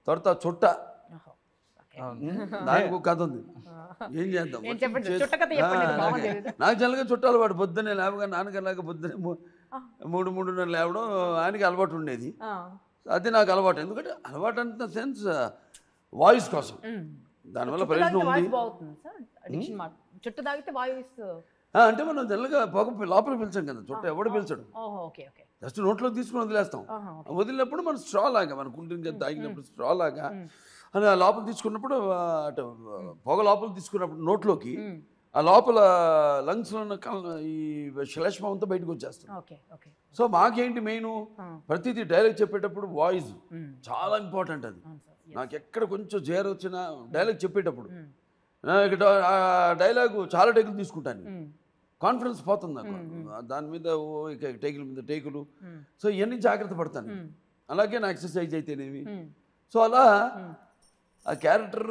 తర్వాత చుట్ట ఓహో. ఓకే. ఉమ్, దానికి ఒక కథ ఉంది ఏం చేద్దాం ఏం చెప్పండి? చేసి- చుట్ట కథ చెప్పండి, ఆ, ఇది బాగుంది అలాగే. ఇది. నాకు జనరల్గా చుట్టాలు వాడు పొద్దున్నే లేవగా నాన్నగారిలాగా పొద్దున్నే మూ- మూడు మూడున్నర లేవడం ఆయనకి అలవాటు ఉండేది ఆ. అది నాకు అలవాటు ఎందుకంటే అలవాటు అంత సెన్స్ వాయిస్ కోసం మ్మ్. దానివల్ల చుట్ట ప్రయోజనం తాగితే ఉంది వాయిస్ బాగుతుంది సార్ అడిక్షన్ మాట చుట్ట తాగితే వాయిస్ ఆ, అంటే మనం జనరల్గా పొగ లోపల పిలిచాం కదా చుట్ట ఎవడు పిలిచాడు ఓహో ఓకే ఓకే జస్ట్ నోట్లో తీసుకుని వదిలేస్తాం ఆహా, వదిలినప్పుడు మనం స్ట్రా లాగా మన కుంటిని తాగినప్పుడు స్ట్రా లాగా అని ఆ లోపల తీసుకున్నప్పుడు ఆ, అటు పొగ లోపల తీసుకున్నప్పుడు నోట్లోకి మ్మ్. ఆ లోపల లంగ్స్లో ఉన్న కల్- ఈ శ్లేష్మం అంతా బయటకు వచ్చేస్తుంది ఓకే ఓకే సో మాకేంటి మెయిన్ ఆ. ప్రతిదీ డైలాగ్ చెప్పేటప్పుడు వాయిస్ మ్మ్. చాలా ఇంపార్టెంట్ అది అవును సార్ నాకు ఎక్కడ కొంచెం జేర్ వచ్చిన డైలాగ్ చెప్పేటప్పుడు మ్మ్. నా ఇక్కడ ఆ డైలాగ్ చాలా టేకులు తీసుకుంటాను మ్మ్. కాన్ఫిడెన్స్ పోతుంది నాకు దాని మీద ఓ ఇక టేకుల మీద టేకులు మ్మ్. సో ఇవన్నీ జాగ్రత్త పడతాను మ్మ్. అలాగే నా ఎక్సర్సైజ్ అయితేనేమి మ్మ్. సో అలా మ్మ్. ఆ క్యారెక్టర్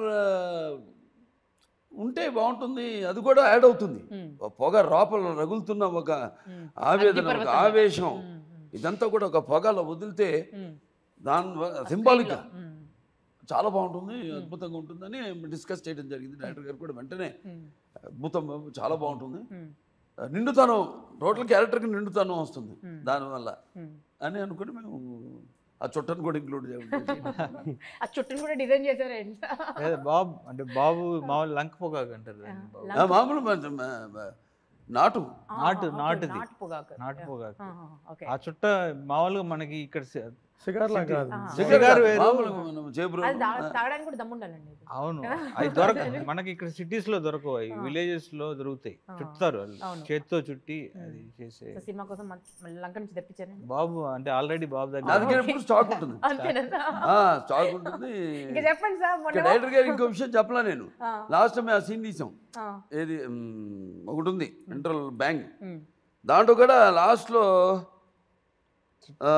ఉంటే బాగుంటుంది అది కూడా యాడ్ అవుతుంది మ్మ్. ఒక పొగ లోపల రగులుతున్న ఒక మ్మ్. ఆవేదన ఒక అగ్నిపర్వతంగా. ఆవేశం మ్మ్. మ్మ్. ఇదంతా కూడా ఒక పొగలో వదిలితే మ్మ్. దాని సింబాలిక్గా మ్మ్. చాలా బాగుంటుంది అద్భుతంగా ఉంటుందని డిస్కస్ చేయడం జరిగింది డైరెక్టర్ గారు కూడా వెంటనే మ్మ్. అద్భుతం చాలా బాగుంటుంది మ్మ్. నిండుతనం టోటల్ క్యారెక్టర్కి నిండుతనం వస్తుంది దానివల్ల మ్మ్. అని అనుకుని మేము ఆ చుట్టను కూడా ఇంక్లూడ్ చేయాలి ఆ చుట్టూను కూడా డిజైన్ చేశారండి లేదా బాబు అంటే బాబు మామూలు లంక పొగాకు అంటారు దాన్ని బాబు. ఆ, మామూలు మన- మ- మ- నాటు నాటు ఓకే, నాటుది నాటు పొగాకు నాటు పొగాకు ఆహా, ఓకే ఆ చుట్ట మామూలుగా మనకి ఇక్కడ సి- షికార్లా కాదు సిగరెట్ వేరు. మామూలు మనం జేబులో అది తా- తాగడానికి కూడా దమ్ముండాలండి ఇది అవును అవి దొరక మనకి ఇక్కడ సిటీస్ లో దొరకవు అవి విలేజెస్ లో దొరుకుతాయి చుట్టుతారు వాళ్ళు అవును. చేత్తో చుట్టి అది చేసే సో సినిమా కోసం మళ్ళీ మళ్ళీ లంక నుంచి తెప్పించానండి బాబు అంటే ఆల్రెడీ బాబు నా దగ్గర దగ్గర ఎప్పుడు స్టాక్ ఉంటుంది అంతేనా ఆ, స్టాక్ ఉంటుంది ఇంకా చెప్పండి సార్ ఇంకా మొన్న డైరెక్టర్ గారు ఇంకో విషయం చెప్పలా నేను ఆ. లాస్ట్ టైం ఆ సీన్ తీసాం ఆ, ఏది మ్, ఒకటి ఉంది ఇంటర్వల్ బ్యాంక్ ఉమ్, దాంట్లో కూడా లాస్ట్లో ఆ,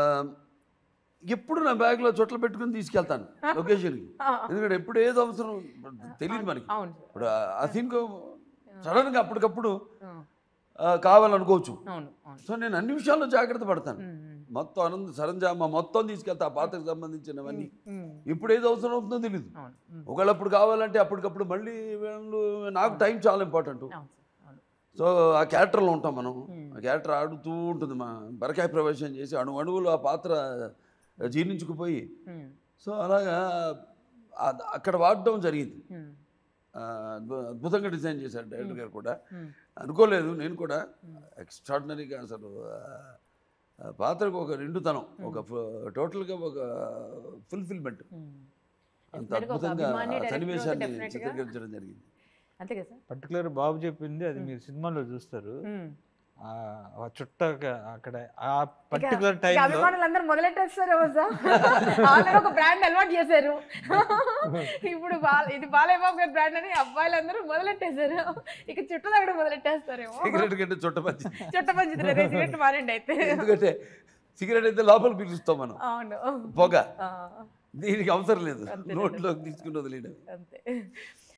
ఎప్పుడు నా బ్యాగ్లో చొట్లు పెట్టుకుని తీసుకెళ్తాను లొకేషన్కి ఆ. ఎందుకంటే ఎప్పుడు ఏది అవసరం తెలియదు మనకి అవును సార్ ఇప్పుడు ఆ- ఆ సీన్కి సడన్గా అప్పటికప్పుడు ఆ, ఆ, కావాలనుకోవచ్చు అవును అవును సో నేను అన్ని విషయాల్లో జాగ్రత్త పడతాను ఉమ్, ఉమ్, మొత్తం ఆనంద సరంజామా మొత్తం తీసుకెళ్తా ఆ పాత్రకు సంబంధించినవన్నీ ఉమ్, ఇప్పుడు ఏది అవసరం అవుతుందో తెలియదు అవును ఉమ్, ఒకవేళ అప్పుడు కావాలంటే అప్పటికప్పుడు మళ్ళీ వీళ్ళు నాకు టైం చాలా ఇంపార్టెంట్ అవును సార్ అవును సో ఆ క్యారెక్టర్లో ఉంటాం మనం ఆ క్యారెక్టర్ ఆడుతూ ఉంటుంది మా బరకాయ ప్రవేశం చేసి అణు అణువులు ఆ పాత్ర జీర్ణించుకుపోయి ఉమ్, సో అలాగా ఆ- అక్కడ వాడడం జరిగింది ఉమ్, ఆ, అద్భు- అద్భుతంగా డిజైన్ చేశారు డైరెక్టర్ గారు కూడా ఉమ్, అనుకోలేదు నేను కూడా ఎక్స్ట్రాడినరీగా అసలు ఆ, ఆ పాత్రకు ఒక నిండుతనం ఒక ఫు- టోటల్గా ఒక ఫుల్ఫిల్మెంట్ ఉమ్. అంత Definitely ఒక అద్భుతంగా అభిమాని ఆ director సన్నివేశాన్ని definitely గా- చిత్రీకరించడం జరిగింది అంతే కదా సార్ పర్టికులర్ బాబు చెప్పింది అది మీరు సినిమాలో చూస్తారు ఉమ్. ఆ ఆ చుట్ట అక్క- అక్కడ ఆ పర్టికులర్ ఇక టైంలో అభిమానులు అందరూ మొదలెట్టేస్తారు సార్ ఆల్రెడీ ఒక బ్రాండ్ అలవాటు చేశారు ఇప్పుడు బాల ఇది బాలయ్య బాబు గారి బ్రాండ్ అని అబ్బాయిలందరూ మొదలెట్టేశారు ఇక చుట్టూ దగ్గర మొదలెట్టేస్తారేమో సిగరెట్ కంటే చుట్టపచ్చి చుట్ట పంచుతున్నారు సిగరెట్ మారండి అయితే ఎందుకంటే సిగరెట్ అయితే లోపల పీలుస్తాం మనం అవును పొగ ఆ, దీనికి అవసరం లేదు నోట్లోకి తీసుకుని వదిలేయడం అంతే